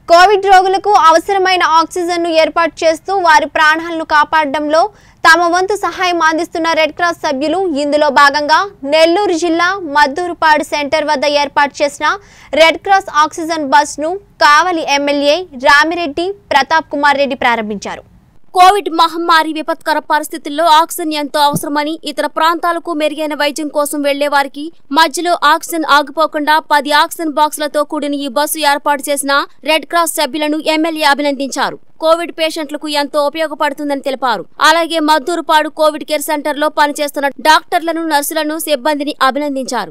Covid రోగులకు అవసరమైన ఆక్సిజన్ను ఏర్పాటు చేస్తూ వారి ప్రాణాలను కాపాడడంలో తమ వంతు సహాయం అందిస్తున్న రెడ్ క్రాస్ సభ్యులు ఇందులో భాగంగా నెల్లూరు జిల్లా మద్దూరుపాడు సెంటర్ వద్ద ఏర్పాటు చేసిన రెడ్ క్రాస్ ఆక్సిజన్ బస్ను కావలి ఎమ్మెల్యే రామిరెడ్డి ప్రతాప్ కుమార్ రెడ్డి ప్రారంభించారు కోవిడ్ మహమ్మారి విపత్కర పరిస్థితుల్లో ఆక్సిజన్ ఎంతో అవసరమని ఇతర ప్రాంతాలకు మెరుగైన వైద్యం కోసం వెళ్లే వారికి మధ్యలో ఆక్సిజన్ ఆగిపోకుండా పది ఆక్సిజన్ బాక్సులతో కూడిన ఈ బస్సు ఏర్పాటు చేసిన రెడ్ క్రాస్ సభ్యులను ఎమ్మెల్యే అభినందించారు కోవిడ్ పేషెంట్లకు ఎంతో ఉపయోగపడుతుందని తెలిపారు అలాగే మద్దూరుపాడు కోవిడ్ కేర్ సెంటర్ లో పనిచేస్తున్న డాక్టర్లను నర్సులను సిబ్బందిని అభినందించారు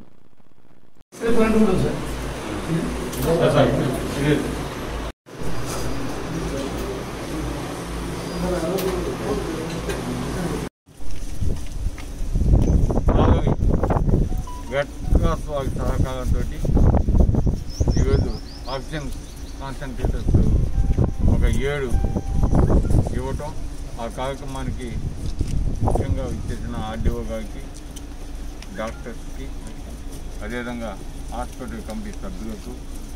మాధవి రెడ్ క్రాస్ వారి సహకారంతో ఈరోజు ఆక్సిజన్ కాన్సన్ట్రేటర్స్ ఒక ఏడు ఇవ్వటం ఆ కార్యక్రమానికి ముఖ్యంగా ఇచ్చేసిన ఆర్డీఓ గారికి డాక్టర్స్కి అదేవిధంగా హాస్పిటల్ కమిటీ సభ్యులకు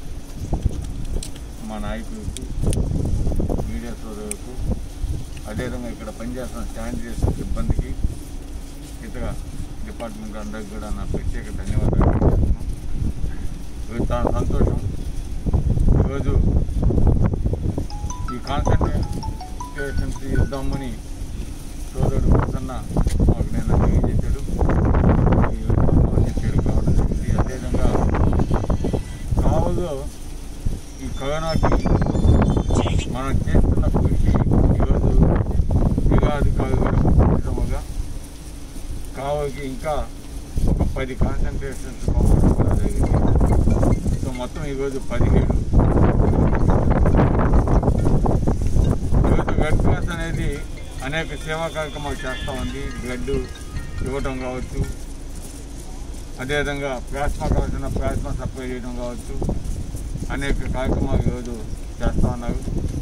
మా నాయకులకు మీడియా సోదరులకు అదేవిధంగా ఇక్కడ పనిచేస్తున్న శానిటైజేషన్ సిబ్బందికి ఇతర డిపార్ట్మెంట్ అందరికి కూడా నా ప్రత్యేక ధన్యవాదాలు తెలియజేస్తున్నాం ఈరోజు చాలా సంతోషం ఈరోజు ఈ కాన్సన్ట్రేషన్స్ ఇద్దామని సోదరుడు ప్రసన్న మాకు నేను తెలియజేశాడు ఈరోజు అన్ని పేరు కావడం జరిగింది అదేవిధంగా కావలో ఈ కరోనాకి మనం చేస్తున్న కృషి ఈరోజు నిఘాధికారులు కూడా గుర్తించడముగా కావలికి ఇంకా ఒక పది కాన్సన్ట్రేషన్స్ కావాలి కూడా జరిగింది సో మొత్తం ఈరోజు పదిహేడు ఈరోజు రెడ్ క్రాస్ అనేది అనేక సేవా కార్యక్రమాలు చేస్తూ ఉంది బ్లడ్ ఇవ్వటం కావచ్చు అదేవిధంగా ప్లాస్మా కావాల్సిన ప్లాస్మా సప్లై చేయడం కావచ్చు అనేక కార్యక్రమాలు ఈరోజు చేస్తూ ఉన్నారు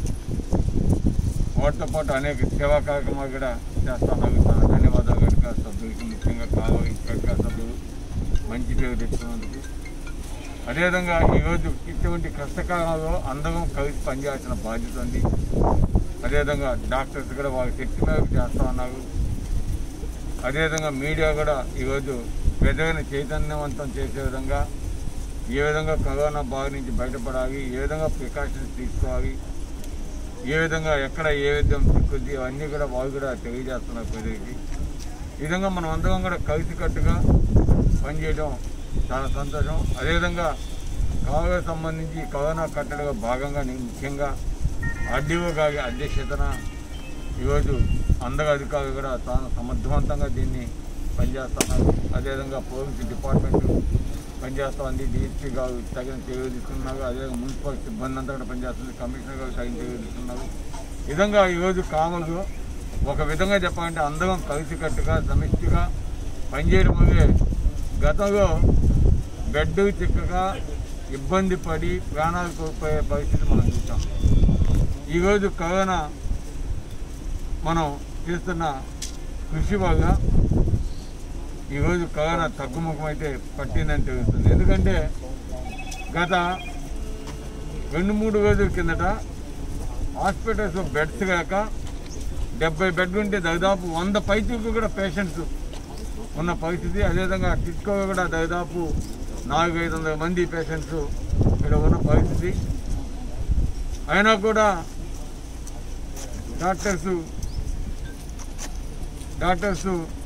వాటితో పాటు అనేక సేవా కార్యక్రమాలు కూడా చేస్తూ ఉన్నారు చాలా ధన్యవాదాలు రెడ్ క్రాస్ సభ్యులకి ముఖ్యంగా కావాలి రెడ్ క్రాస్ సభ్యులు మంచి పేరు తెచ్చుకున్నందుకు అదేవిధంగా ఈరోజు ఇటువంటి కష్టకాలంలో అందరం కలిసి పనిచేయాల్సిన బాధ్యత ఉంది అదేవిధంగా డాక్టర్స్ కూడా వారి శక్తి మేరకు చేస్తూ ఉన్నారు అదేవిధంగా మీడియా కూడా ఈరోజు ప్రజలను చైతన్యవంతం చేసే విధంగా ఏ విధంగా కరోనా బారి నుంచి బయటపడాలి ఏ విధంగా ప్రికాషన్స్ తీసుకోవాలి ఏ విధంగా ఎక్కడ ఏ విధంగా చిక్కుద్ది అవన్నీ కూడా వాళ్ళు కూడా తెలియజేస్తున్నారు ప్రజలకి ఈ విధంగా మనం అందరం కూడా కలిసికట్టుగా పనిచేయడం చాలా సంతోషం అదేవిధంగా కరోనా సంబంధించి కరోనా కట్టడిగా భాగంగా నేను ముఖ్యంగా ఆర్డీఓ గారి అధ్యక్షతన ఈరోజు అందరు అధికారులు కూడా చాలా సమర్థవంతంగా దీన్ని పనిచేస్తున్నారు అదేవిధంగా పోలీసు డిపార్ట్మెంట్ పనిచేస్తుంది డిఎస్పీ గారు తగిన చర్యలు తీసుకున్నారు అదేవిధంగా మున్సిపల్ సిబ్బంది అంతా కూడా పనిచేస్తుంది కమిషనర్ గారు తగిన చర్యలు తీసుకున్నారు ఈ విధంగా ఈరోజు కామలు ఒక విధంగా చెప్పాలంటే అందరం కలిసికట్టుగా సమిష్టిగా పనిచేయడం వల్లే గతంలో బెడ్ చిక్కగా ఇబ్బంది పడి ప్రాణాలు కోల్పోయే పరిస్థితి మనం చూసాం ఈరోజు కరోనా మనం చేస్తున్న కృషి వల్ల ఈరోజు కరోనా తగ్గుముఖం అయితే పట్టిందని తెలుస్తుంది ఎందుకంటే గత రెండు మూడు రోజుల కిందట హాస్పిటల్స్ బెడ్స్ కాక డెబ్బై బెడ్లు ఉంటే దాదాపు వంద పైచులకు కూడా పేషెంట్స్ ఉన్న పరిస్థితి అదేవిధంగా టిస్కో కూడా దాదాపు నాలుగు ఐదు వందల మంది పేషెంట్స్ ఇక్కడ ఉన్న పరిస్థితి అయినా కూడా డాక్టర్స్ డాక్టర్స్